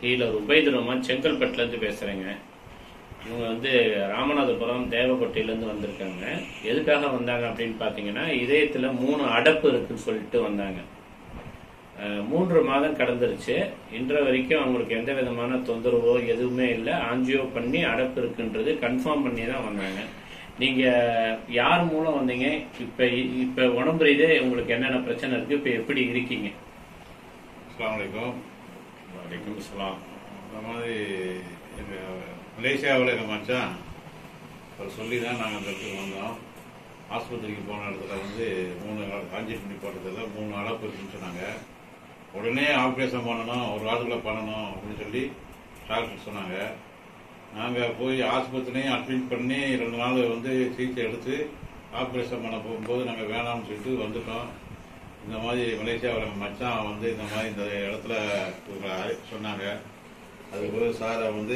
Healer Ubaid Rahman செங்கல்பட்டுல இருந்து பேசுறேங்க இவங்க வந்து ராமநாதபுரம் தேவக்கோட்டையிலேருந்து வந்திருக்காங்க எதுக்காக வந்தாங்க அப்படின்னு பார்த்தீங்கன்னா இதயத்துல மூணு அடப்பு இருக்குன்னு சொல்லிட்டு வந்தாங்க அஹ், மூன்று மாதம் கடந்துருச்சு இன்ற வரைக்கும் அவங்களுக்கு எந்த விதமான தொந்தரவோ எதுவுமே இல்லை ஆஞ்சியோ பண்ணி அடப்பு இருக்குன்றது கன்ஃபார்ம் பண்ணி தான் வந்தாங்க நீங்க யார் மூலம் வந்தீங்க இப்ப இப்ப உடம்பு ரீதியா உங்களுக்கு என்னென்ன பிரச்சனை இருக்கு இப்ப எப்படி இருக்கீங்க அஸ்ஸலாமு அலைக்கும் வலைக்கம் அஸ்ஸலாம் இந்த மாதிரி எங்கள் மலேசியாவில் எங்கள் மச்சான் அவர் சொல்லி தான் நாங்கள் அந்த இடத்துக்கு வந்தோம் ஆஸ்பத்திரிக்கு போன இடத்துல வந்து மூணு காஞ்சி பண்ணி போட்டதில் மூணு அடப்பு இருக்குன்னு சொன்னாங்க உடனே ஆப்ரேஷன் பண்ணணும் ஒரு வாரத்துக்குள்ள பண்ணணும் அப்படின்னு சொல்லி டாக்டர் சொன்னாங்க நாங்கள் போய் ஆஸ்பத்திரியும் அட்மிட் பண்ணி ரெண்டு நாள் வந்து சிகிச்சை எடுத்து ஆப்ரேஷன் பண்ண போகும்போது நாங்கள் வேணாம்னு சொல்லிட்டு வந்துட்டோம் இந்த மாதிரி மலேசியாவில் எங்கள் மச்சான் வந்து இந்த மாதிரி இந்த இடத்துல இவங்க சொன்னாங்க அதுக்கு சாரை வந்து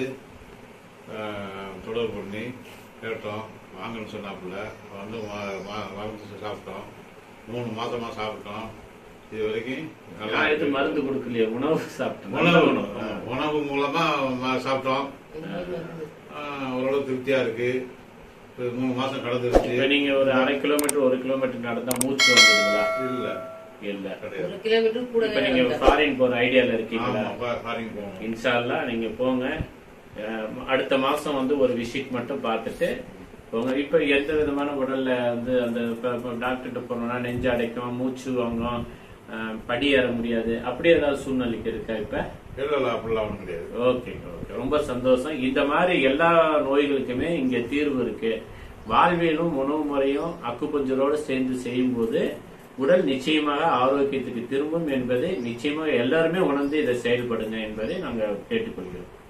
ஆஹ், தொடர்பு பண்ணி கேட்டோம் வாங்கன்னு சொன்னாப்புல வந்து வா- வா- மருந்து சாப்பிட்டோம் மூணு மாசமா சாப்பிட்டோம் இது வரைக்கும் நல்லா நான் எது இருக்கு. மருந்து கொடுக்கலையே உணவு சாப்பிட்டேன் நல்ல உணவு உணவு ஆஹ், உணவு மூலமா ம- சாப்பிட்டோம் ஆஹ், ஓரளவு திருப்தியா இருக்கு இப்ப மூணு மாசம் கடந்துருச்சு இப்ப நீங்க ஒரு அரை கிலோமீட்டர் ஒரு கிலோமீட்டர் நடந்தா மூச்சு வந்துருங்களா இல்ல இல்ல கிடையாது ஒரு கிலோமீட்டர் கூட இப்ப நீங்க ஃபாரின் போற ஐடியால இருக்கீங்களா ஆமா பா- ஃபாரின் போகணும் இன்ஷா அல்லாஹ் நீங்க போங்க அஹ், அடுத்த மாசம் வந்து ஒரு விசிட் மட்டும் பார்த்துட்டு போங்க இப்ப எந்த விதமான உடல்ல வந்து அந்த டாக்டர்கிட்ட போனோம்னா நெஞ்சு அடைக்கும் மூச்சு வாங்கும் அஹ், படி ஏற முடியாது அப்படி ஏதாவது சூழ்நிலைக்கு இருக்கா இப்ப இல்ல இல்ல அப்படிலாம் ஒண்ணும் கிடையாது ஓகே ஓகே ரொம்ப சந்தோஷம் இந்த மாதிரி எல்லா நோய்களுக்குமே இங்க தீர்வு இருக்கு வாழ்வியலும் உணவு முறையும் அக்குப்பஞ்சரோடு சேர்ந்து செய்யும்போது உடல் நிச்சயமாக ஆரோக்கியத்துக்கு திரும்பும் என்பதை நிச்சயமாக எல்லாருமே உணர்ந்து இதை செயல்படுங்க என்பதை நாங்கள் கேட்டுக்கொள்கிறோம்